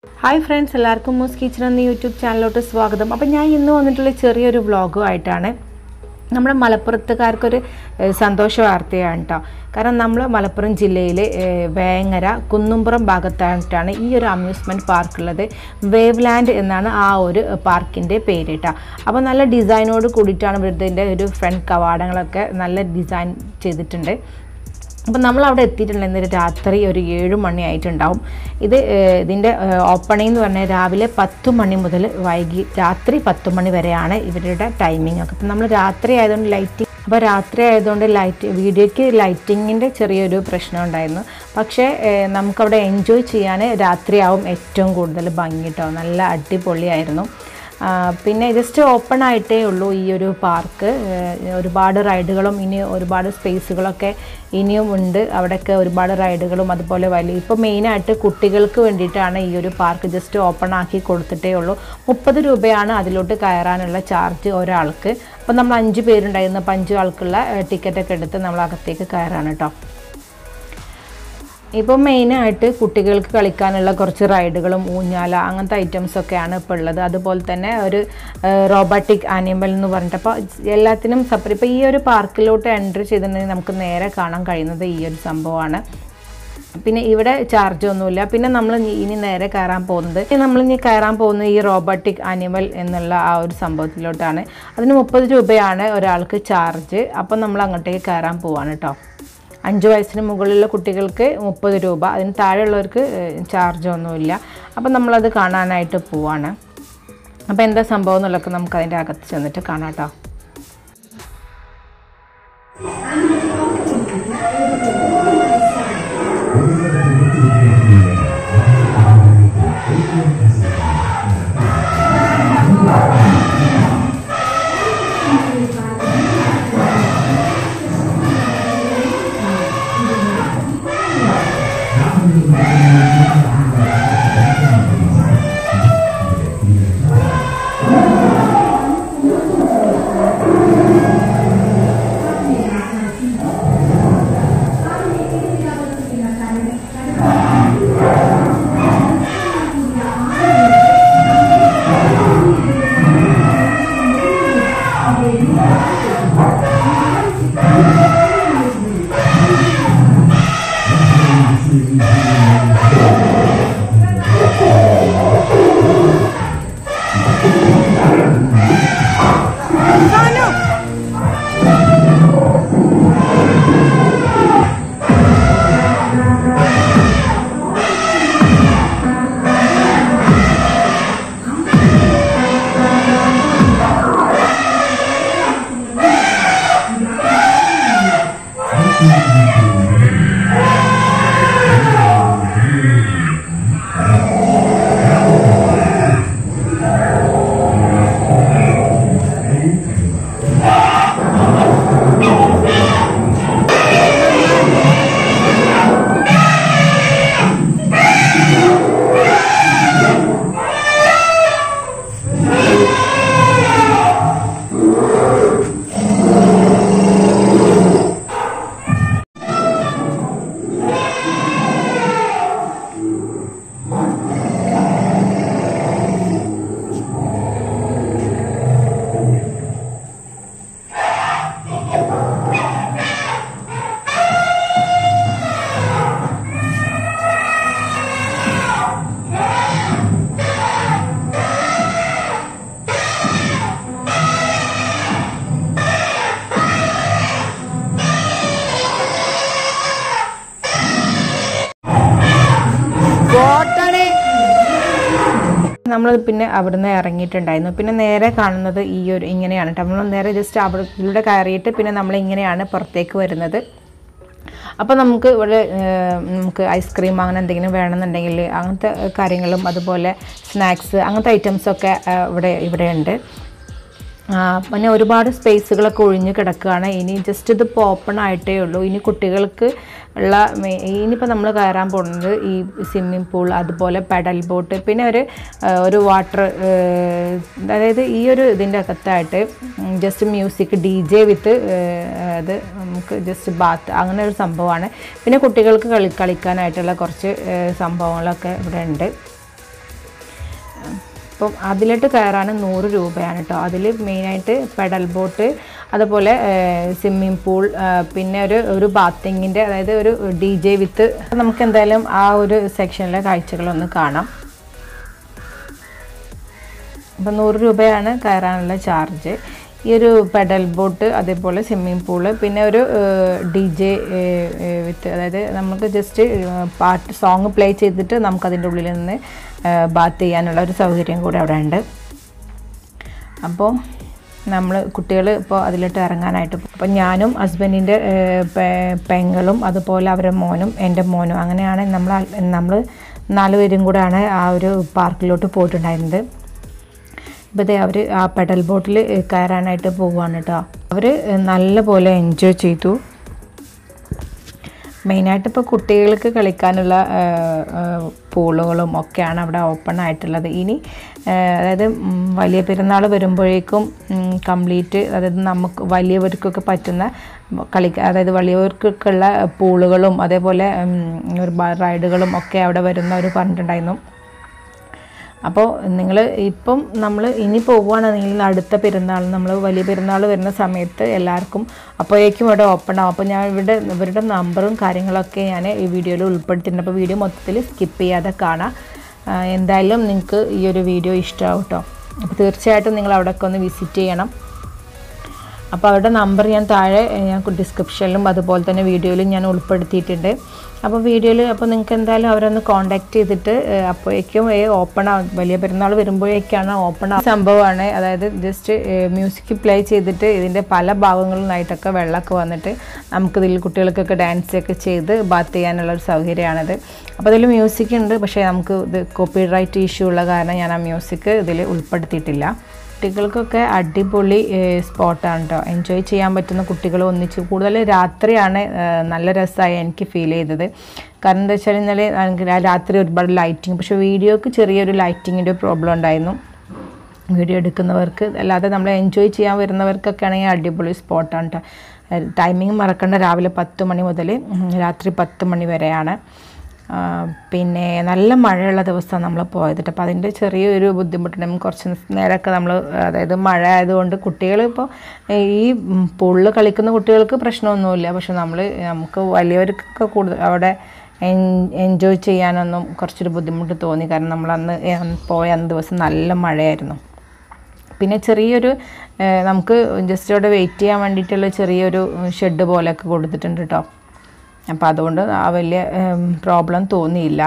Hi friends എല്ലാവർക്കും മൂസ് kitchen എന്ന YouTube ചാനലിലോട്ട് സ്വാഗതം അപ്പം ഞാൻ ഇന്ന് വന്നിട്ടുള്ള ചെറിയൊരു വ്ളോഗുമായിട്ടാണ് നമ്മുടെ മലപ്പുറത്തുകാർക്കൊരു ഏഹ്, സന്തോഷ വാർത്തയാണ് കേട്ടോ കാരണം നമ്മൾ മലപ്പുറം ജില്ലയിൽ വേങ്ങര കുന്നുംപുറം ഭാഗത്തായിട്ടാണ് ഈ ഒരു അമ്യൂസ്മെൻറ്റ് പാർക്ക് ഉള്ളത് വേവ് ലാൻഡ് എന്നാണ് ആ ഒരു പാർക്കിൻ്റെ പേര് കേട്ടോ അപ്പോൾ നല്ല ഡിസൈനോട് കൂടിയിട്ടാണ് ഇതിൻ്റെ ഒരു ഫ്രണ്ട് കവാടങ്ങളൊക്കെ നല്ല ഡിസൈൻ ചെയ്തിട്ടുണ്ട് അപ്പം നമ്മൾ അവിടെ എത്തിയിട്ടുണ്ട് ഇന്നലെ രാത്രി ഒരു ഏഴ് മണി ആയിട്ടുണ്ടാവും ഇത് ഏഹ്, ഇതിൻ്റെ ഓപ്പണിംഗ് എന്ന് പറഞ്ഞാൽ രാവിലെ പത്ത് മണി മുതൽ വൈകി രാത്രി പത്ത് മണി വരെയാണ് ഇവരുടെ ടൈമിംഗ് ഒക്കെ അപ്പം നമ്മൾ രാത്രി ആയതുകൊണ്ട് ലൈറ്റിംഗ് അപ്പോൾ രാത്രി ആയതുകൊണ്ട് ലൈറ്റ് വീഡിയോയ്ക്ക് ലൈറ്റിങ്ങിൻ്റെ ചെറിയൊരു പ്രശ്നം ഉണ്ടായിരുന്നു പക്ഷേ ഏഹ്, നമുക്കവിടെ എൻജോയ് ചെയ്യാൻ രാത്രിയാവും ഏറ്റവും കൂടുതൽ ഭംഗി കേട്ടോ നല്ല അടിപൊളിയായിരുന്നു ആ, പിന്നെ ജസ്റ്റ് ഓപ്പൺ ആയിട്ടേ ഉള്ളൂ ഈ ഒരു പാർക്ക് ഏഹ് ഒരുപാട് റൈഡുകളും ഇനി ഒരുപാട് സ്പേസുകളൊക്കെ ഇനിയും ഉണ്ട് അവിടെയൊക്കെ ഒരുപാട് റൈഡുകളും അതുപോലെ വലിയ ഇപ്പോൾ മെയിനായിട്ട് കുട്ടികൾക്ക് വേണ്ടിയിട്ടാണ് ഈ ഒരു പാർക്ക് ജസ്റ്റ് ഓപ്പൺ ആക്കി കൊടുത്തിട്ടേ ഉള്ളൂ മുപ്പത് രൂപയാണ് അതിലോട്ട് കയറാനുള്ള ചാർജ് ഒരാൾക്ക് അപ്പോൾ നമ്മൾ അഞ്ച് പേരുണ്ടായിരുന്നു അപ്പോൾ അഞ്ച് ആൾക്കുള്ള ടിക്കറ്റൊക്കെ എടുത്ത് നമ്മൾ അകത്തേക്ക് കയറാണ് കേട്ടോ ഇപ്പോൾ മെയിനായിട്ട് കുട്ടികൾക്ക് കളിക്കാനുള്ള കുറച്ച് റൈഡുകളും ഊഞ്ഞാല അങ്ങനത്തെ ഐറ്റംസ് ഒക്കെയാണ് ഇപ്പോൾ ഉള്ളത് അതുപോലെ തന്നെ ഒരു റോബോട്ടിക് ആനിമൽ എന്ന് പറഞ്ഞിട്ട് അപ്പോൾ എല്ലാത്തിനും സെപ്പറേറ്റ് ഇപ്പോൾ ഈ ഒരു പാർക്കിലോട്ട് എൻട്രി ചെയ്തിട്ടുണ്ടെങ്കിൽ നമുക്ക് നേരെ കാണാൻ കഴിയുന്നത് ഈ ഒരു സംഭവമാണ് പിന്നെ ഇവിടെ ചാർജ് ഒന്നുമില്ല പിന്നെ നമ്മൾ ഇനി- ഇനി നേരെ കയറാൻ പോകുന്നത് ഇനി നമ്മൾ ഇനി കയറാൻ പോകുന്നത് ഈ റോബോട്ടിക് ആനിമൽ എന്നുള്ള ആ ഒരു സംഭവത്തിലോട്ടാണ് അതിന് മുപ്പത് രൂപയാണ് ഒരാൾക്ക് ചാർജ് അപ്പം നമ്മൾ അങ്ങോട്ടേക്ക് കയറാൻ പോവാണ് കേട്ടോ അഞ്ച് വയസ്സിന് മുകളിലുള്ള കുട്ടികൾക്ക് മുപ്പത് രൂപ അതിന് താഴെയുള്ളവർക്ക് ചാർജ് ഒന്നുമില്ല അപ്പം നമ്മളത് കാണാനായിട്ട് പോവാണ് അപ്പോൾ എന്താ സംഭവം എന്നുള്ളതൊക്കെ നമുക്ക് അതിൻ്റെ അകത്ത് ചെന്നിട്ട് കാണാം കേട്ടോ നമ്മൾ പിന്നെ അവിടുന്ന് ഇറങ്ങിയിട്ടുണ്ടായിരുന്നു പിന്നെ നേരെ കാണുന്നത് ഈ ഒരു ഇങ്ങനെയാണ് ട്ടോ. നമ്മൾ നേരെ ജസ്റ്റ് അവിടെ ഇതിലൂടെ കയറിയിട്ട് പിന്നെ നമ്മൾ ഇങ്ങനെയാണ് പുറത്തേക്ക് വരുന്നത് അപ്പോൾ നമുക്ക് ഇവിടെ ഏഹ്, നമുക്ക് ഐസ്ക്രീം അങ്ങനെ എന്തെങ്കിലും വേണമെന്നുണ്ടെങ്കിൽ അങ്ങനത്തെ കാര്യങ്ങളും അതുപോലെ സ്നാക്സ് അങ്ങനത്തെ ഐറ്റംസൊക്കെ ഏഹ്, ഇവിടെ ഇവിടെ ഉണ്ട് ആ, പിന്നെ ഒരുപാട് സ്പേസുകളൊക്കെ ഒഴിഞ്ഞ് കിടക്കുകയാണ് ഇനി ജസ്റ്റ് ഇതിപ്പോൾ ഓപ്പൺ ആയിട്ടേ ഉള്ളൂ ഇനി കുട്ടികൾക്ക് ഉള്ള മെ- ഇനിയിപ്പോൾ നമ്മൾ കയറാൻ പോകുന്നത് ഈ സ്വിമ്മിംഗ് പൂൾ അതുപോലെ പെഡൽ ബോട്ട് പിന്നെ ഒരു ആ, ഒരു വാട്ടർ അതായത് ഈ ഒരു ഇതിൻ്റെ അകത്തായിട്ട് just music D J with അത് നമുക്ക് ജസ്റ്റ് ബാത്ത് അങ്ങനെ ഒരു സംഭവമാണ് പിന്നെ കുട്ടികൾക്ക് കളി കളിക്കാനായിട്ടുള്ള കുറച്ച് ഏ, സംഭവങ്ങളൊക്കെ ഇവിടെ ഉണ്ട് അപ്പം അതിലോട്ട് കയറാൻ നൂറ് രൂപയാണ് കേട്ടോ അതിൽ മെയിനായിട്ട് പെഡൽ ബോട്ട് അതുപോലെ സ്വിമ്മിംഗ് പൂൾ പിന്നെ ഒരു ഒരു ബാത്തിങ്ങിൻ്റെ അതായത് ഒരു ഡി ജെ വിത്ത് നമുക്ക് എന്തായാലും ആ ഒരു സെക്ഷനിലെ കാഴ്ചകളൊന്ന് കാണാം അപ്പം നൂറ് രൂപയാണ് കയറാനുള്ള ചാർജ് ഈ ഒരു പെഡൽ ബോട്ട് അതേപോലെ സ്വിമ്മിംഗ് പൂള് പിന്നെ ഒരു ഡി ജെ വിത്ത് അതായത് നമുക്ക് ജസ്റ്റ് പാട്ട് സോങ് പ്ലേ ചെയ്തിട്ട് നമുക്കതിൻ്റെ ഉള്ളിൽ നിന്ന് ബാത്ത് ചെയ്യാനുള്ള ഒരു സൗകര്യം കൂടെ അവിടെ ഉണ്ട് അപ്പോൾ നമ്മൾ കുട്ടികൾ ഇപ്പോൾ അതിലിട്ട് ഇറങ്ങാനായിട്ട് അപ്പോൾ ഞാനും ഹസ്ബൻഡിൻ്റെ പെങ്ങളും അതുപോലെ അവരുടെ മോനും എൻ്റെ മോനും അങ്ങനെയാണ് നമ്മൾ നമ്മൾ നാലുപേരും കൂടെയാണ് ആ ഒരു പാർക്കിലോട്ട് പോയിട്ടുണ്ടായിരുന്നത് ഇപ്പോൾ ദേ അവർ ആ പെഡൽ ബോട്ടിൽ കയറാനായിട്ട് പോവുകയാണ് കേട്ടോ അവർ നല്ലപോലെ എൻജോയ് ചെയ്തു മെയിനായിട്ട് ഇപ്പോൾ കുട്ടികൾക്ക് കളിക്കാനുള്ള പൂളുകളും ഒക്കെയാണ് അവിടെ ഓപ്പൺ ആയിട്ടുള്ളത് ഇനി അതായത് വലിയ പെരുന്നാൾ വരുമ്പോഴേക്കും കംപ്ലീറ്റ് അതായത് നമുക്ക് വലിയവർക്കൊക്കെ പറ്റുന്ന കളിക്ക അതായത് വലിയവർക്കൊക്കെ ഉള്ള പൂളുകളും അതേപോലെ ഒരു റൈഡുകളും ഒക്കെ അവിടെ വരുന്നവർ പറഞ്ഞിട്ടുണ്ടായിരുന്നു അപ്പോൾ നിങ്ങൾ ഇപ്പം നമ്മൾ ഇനി പോവുകയാണെന്നുണ്ടെങ്കിൽ അടുത്ത പെരുന്നാൾ നമ്മൾ വലിയ പെരുന്നാൾ വരുന്ന സമയത്ത് എല്ലാവർക്കും അപ്പോഴേക്കും ഇവിടെ ഓപ്പൺ ആവും അപ്പോൾ ഞാൻ ഇവിടെ ഇവരുടെ നമ്പറും കാര്യങ്ങളൊക്കെ ഞാൻ ഈ വീഡിയോയിൽ ഉൾപ്പെടുത്തിയിട്ടുണ്ട് അപ്പോൾ വീഡിയോ മൊത്തത്തിൽ സ്കിപ്പ് ചെയ്യാതെ കാണാം എന്തായാലും നിങ്ങൾക്ക് ഈ ഒരു വീഡിയോ ഇഷ്ടമാവും കേട്ടോ അപ്പോൾ തീർച്ചയായിട്ടും നിങ്ങൾ അവിടെയൊക്കെ ഒന്ന് വിസിറ്റ് ചെയ്യണം അപ്പോൾ അവരുടെ നമ്പർ ഞാൻ താഴെ ഞാൻ ഡിസ്ക്രിപ്ഷനിലും അതുപോലെ തന്നെ വീഡിയോയിലും ഞാൻ ഉൾപ്പെടുത്തിയിട്ടുണ്ട് അപ്പോൾ വീഡിയോയിൽ അപ്പോൾ നിങ്ങൾക്ക് എന്തായാലും അവരൊന്ന് കോൺടാക്ട് ചെയ്തിട്ട് അപ്പോഴേക്കും ഓപ്പൺ ആവും വലിയ പെരുന്നാൾ വരുമ്പോഴേക്കാണ് ഓപ്പൺ ആവും സംഭവമാണ് അതായത് ജസ്റ്റ് മ്യൂസിക് പ്ലേ ചെയ്തിട്ട് ഇതിൻ്റെ പല ഭാഗങ്ങളിലായിട്ടൊക്കെ വെള്ളമൊക്കെ വന്നിട്ട് നമുക്കിതിൽ കുട്ടികൾക്കൊക്കെ ഡാൻസ് ഒക്കെ ചെയ്ത് ബാത്ത് ചെയ്യാനുള്ള ഒരു സൗകര്യമാണിത് അപ്പോൾ ഇതിൽ മ്യൂസിക് ഉണ്ട് പക്ഷേ നമുക്ക് ഇത് കോപ്പി റൈറ്റ് ഇഷ്യൂ ഉള്ള കാരണം ഞാൻ ആ മ്യൂസിക് ഇതിൽ ഉൾപ്പെടുത്തിയിട്ടില്ല കുട്ടികൾക്കൊക്കെ അടിപൊളി സ്പോട്ടാണ് കേട്ടോ എൻജോയ് ചെയ്യാൻ പറ്റുന്ന കുട്ടികൾ ഒന്നിച്ച് കൂടുതൽ രാത്രിയാണ് നല്ല രസമായി എനിക്ക് ഫീൽ ചെയ്തത് കാരണം എന്താ വെച്ചാൽ ഇന്നലെ രാത്രി ഒരുപാട് ലൈറ്റിങ് പക്ഷേ വീഡിയോക്ക് ചെറിയൊരു ലൈറ്റിങ്ങിൻ്റെ പ്രോബ്ലം ഉണ്ടായിരുന്നു വീഡിയോ എടുക്കുന്നവർക്ക് അല്ലാതെ നമ്മൾ എൻജോയ് ചെയ്യാൻ വരുന്നവർക്കൊക്കെ ആണെങ്കിൽ അടിപൊളി സ്പോട്ടാണ് കേട്ടോ ടൈമിങ് മറക്കേണ്ട രാവിലെ പത്ത് മണി മുതൽ രാത്രി പത്ത് മണി വരെയാണ് പിന്നെ നല്ല മഴയുള്ള ദിവസമാണ് നമ്മൾ പോയത് അപ്പോൾ അതിൻ്റെ ചെറിയൊരു ബുദ്ധിമുട്ടുണ്ട് കുറച്ച് നേരമൊക്കെ നമ്മൾ അതായത് മഴ ആയതുകൊണ്ട് കുട്ടികൾ ഇപ്പോൾ ഈ പുള്ള് കളിക്കുന്ന കുട്ടികൾക്ക് പ്രശ്നമൊന്നുമില്ല പക്ഷെ നമ്മൾ നമുക്ക് വലിയവർക്കൊക്കെ കൂടുതൽ അവിടെ എൻജോയ് ചെയ്യാനൊന്നും കുറച്ചൊരു ബുദ്ധിമുട്ട് തോന്നി കാരണം നമ്മൾ അന്ന് പോയ അന്ന് ദിവസം നല്ല മഴയായിരുന്നു പിന്നെ ചെറിയൊരു നമുക്ക് ജസ്റ്റ് അവിടെ വെയിറ്റ് ചെയ്യാൻ വേണ്ടിയിട്ടുള്ള ചെറിയൊരു ഷെഡ് പോലെയൊക്കെ കൊടുത്തിട്ടുണ്ട് കേട്ടോ അപ്പോൾ അതുകൊണ്ട് ആ വലിയ പ്രോബ്ലം തോന്നിയില്ല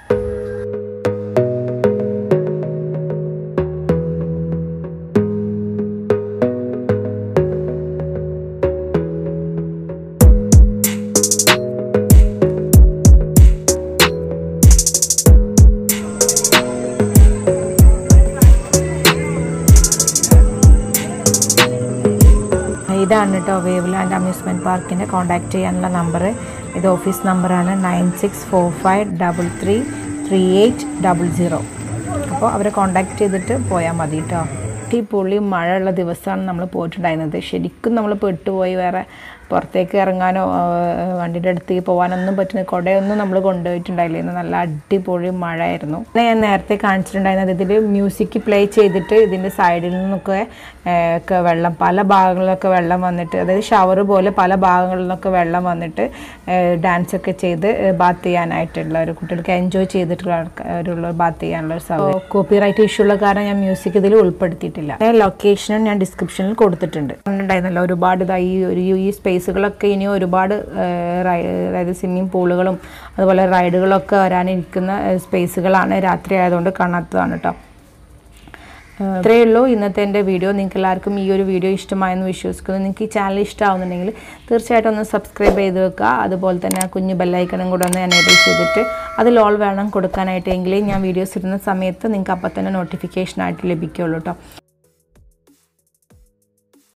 ഇതാണ് കേട്ടോ വേവ് ലാൻഡ് അമ്യൂസ്മെൻറ്റ് പാർക്കിൻ്റെ കോൺടാക്റ്റ് ചെയ്യാനുള്ള നമ്പർ ഇത് ഓഫീസ് നമ്പറാണ് nine six four five double three three eight double zero അപ്പോൾ അവരെ കോൺടാക്റ്റ് ചെയ്തിട്ട് പോയാൽ മതി കേട്ടോ അടിപൊളി മഴയുള്ള ദിവസമാണ് നമ്മൾ പോയിട്ടുണ്ടായിരുന്നത് ശരിക്കും നമ്മൾ പെട്ടുപോയി വേറെ പുറത്തേക്ക് ഇറങ്ങാനോ വണ്ടിയുടെ അടുത്തേക്ക് പോകാനൊന്നും പറ്റുന്ന കുടയൊന്നും നമ്മൾ കൊണ്ടുപോയിട്ടുണ്ടായില്ലായിരുന്നു നല്ല അടിപൊളി മഴയായിരുന്നു ഞാൻ നേരത്തെ കാണിച്ചിട്ടുണ്ടായിരുന്നത് ഇതിൽ മ്യൂസിക് പ്ലേ ചെയ്തിട്ട് ഇതിൻ്റെ സൈഡിൽ നിന്നൊക്കെ ഒക്കെ വെള്ളം പല ഭാഗങ്ങളിലൊക്കെ വെള്ളം വന്നിട്ട് അതായത് ഷവർ പോലെ പല ഭാഗങ്ങളിൽ നിന്നൊക്കെ വെള്ളം വന്നിട്ട് ഡാൻസ് ഒക്കെ ചെയ്ത് ബാത്ത് ചെയ്യാനായിട്ടുള്ള ഒരു കുട്ടികൾക്ക് എൻജോയ് ചെയ്തിട്ടുള്ള ആൾക്കാരുള്ള ബാത്ത് ചെയ്യാനുള്ള ഒരു സൗകര്യം കോപ്പി റൈറ്റ് ഇഷ്യൂ ഉള്ള കാരണം ഞാൻ മ്യൂസിക് ഇതിൽ ഉൾപ്പെടുത്തിയിട്ടില്ല ലൊക്കേഷനും ഞാൻ ഡിസ്ക്രിപ്ഷനിൽ കൊടുത്തിട്ടുണ്ട് ഉണ്ടായിരുന്നല്ലോ ഒരുപാട് ഇതായി ഒരു ഈ സ്പേസുകളൊക്കെ ഇനി ഒരുപാട് അതായത് സ്വിമ്മിംഗ് പൂളുകളും അതുപോലെ റൈഡുകളൊക്കെ വരാനിരിക്കുന്ന സ്പേസുകളാണ് രാത്രി ആയതുകൊണ്ട് കാണാത്തതാണ് കേട്ടോ ഇത്രയേ ഉള്ളൂ ഇന്നത്തെ എൻ്റെ വീഡിയോ നിങ്ങൾക്ക് എല്ലാവർക്കും ഈ ഒരു വീഡിയോ ഇഷ്ടമായെന്ന് വിശ്വസിക്കുന്നു നിങ്ങൾക്ക് ഈ ചാനൽ ഇഷ്ടമാവുന്നുണ്ടെങ്കിൽ തീർച്ചയായിട്ടും ഒന്ന് സബ്സ്ക്രൈബ് ചെയ്ത് വെക്കുക അതുപോലെ തന്നെ ആ കുഞ്ഞു ബെല്ലൈക്കണും കൂടെ ഒന്ന് എനേബിൾ ചെയ്തിട്ട് അതിൽ ഓൾ വേണം കൊടുക്കാനായിട്ട് എങ്കിലേ ഞാൻ വീഡിയോസ് ഇടുന്ന സമയത്ത് നിങ്ങൾക്ക് അപ്പം തന്നെ നോട്ടിഫിക്കേഷനായിട്ട് ലഭിക്കുകയുള്ളൂ കേട്ടോ